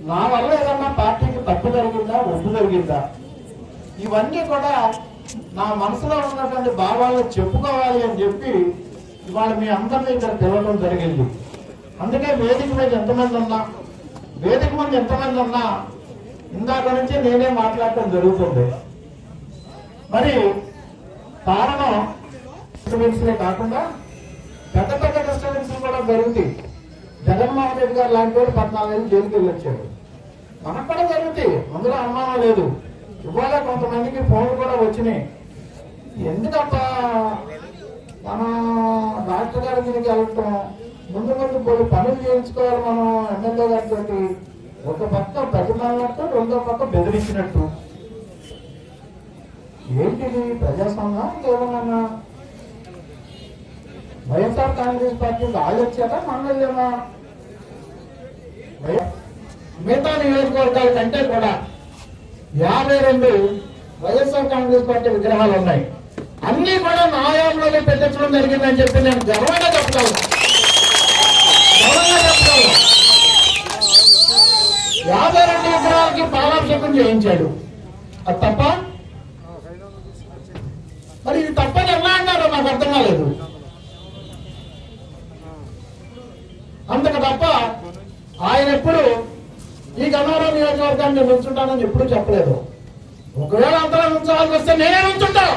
నా వల్ల ఏదన్నా పార్టీకి తప్పు జరిగిందా ఒప్పు జరిగిందా ఇవన్నీ కూడా నా మనసులో ఉన్నటువంటి భావాలను చెప్పుకోవాలి అని చెప్పి ఇవాళ మీ అందరినీ ఇక్కడ పిలవడం జరిగింది అందుకే వేదిక మీద ఎంతమంది ఉన్నా వేదిక మీద ఎంతమంది ఉన్నా ఇందాక నుంచి నేనే మాట్లాడటం జరుగుతుంది మరి కారణం డిస్టర్బెన్స్లే కాకుండా పెద్ద పెద్ద డిస్టర్బెన్స్ కూడా జరుగుతాయి జగన్మోహన్ రెడ్డి గారు లాంటి వాడు పద్నాలుగేళ్ళు జైలుకి వెళ్ళి వచ్చాడు మనకు కూడా జరుగుతాయి అందులో అనుమానం లేదు ఇవాళ కొంతమందికి ఫోన్లు కూడా వచ్చినాయి ఎందుకబ్బా మన డాక్టర్ గారి మీదకి వెళ్ళటం ముందు ముందు కొన్ని పనులు చేయించుకోవాలి మనం ఎమ్మెల్యే గారితో ఒక పక్క ప్రతిమాలన్నట్టు రెండో పక్క బెదిరించినట్టు ఏంటిది ప్రజాస్వామ్యం కేవలమన్నా వైఎస్ఆర్ కాంగ్రెస్ పార్టీ వాళ్ళు వచ్చాక మనం వెళ్ళామా వై- మిగతా నియోజకవర్గాల కంటే కూడా యాభై రెండు వైఎస్ఆర్ కాంగ్రెస్ పార్టీ విగ్రహాలు ఉన్నాయి అన్ని కూడా నాయాంలోనే పెట్టించడం జరిగిందని చెప్పి నేను గర్వంగా చెప్తాను గర్వంగా చెప్తాను యాభై రెండు విగ్రహాలకి పాలాభిషేకం చేయించాడు అది తప్ప మరి ఇది తప్పని ఎలా అన్నారో నాకు అర్థం కాలేదు అంతకు తప్ప ఆయన ఎప్పుడు ఈ గన్నవరం నియోజకవర్గాన్ని నేను ఉంచుంటానని ఎప్పుడు చెప్పలేదు ఒకవేళ అంతలా ఉంచాల్సి వస్తే నేనే ఉంచుంటా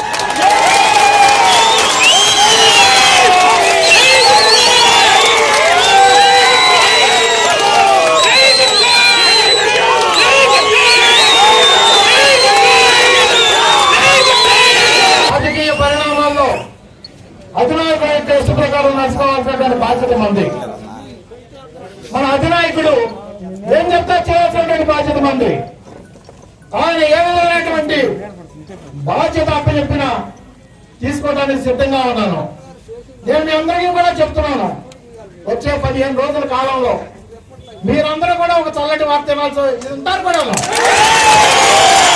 రాజకీయ పరిణామాల్లో అధినాయకుడు యొక్క ఇష్ట ప్రకారం నడుచుకోవాల్సినటువంటి బాధ్యత మంది మన అధినాయకుడు ఏం చెప్తా చేయాల్సినటువంటి బాధ్యత మంది ఆయన ఏ విధమైనటువంటి బాధ్యత అప్పచెప్పినా తీసుకోవడానికి సిద్ధంగా ఉన్నాను నేను మీ అందరికీ కూడా చెప్తున్నాను వచ్చే పదిహేను రోజుల కాలంలో మీరందరూ కూడా ఒక చల్లటి వార్త ఇవ్వాల్సి ఉంటారు కూడా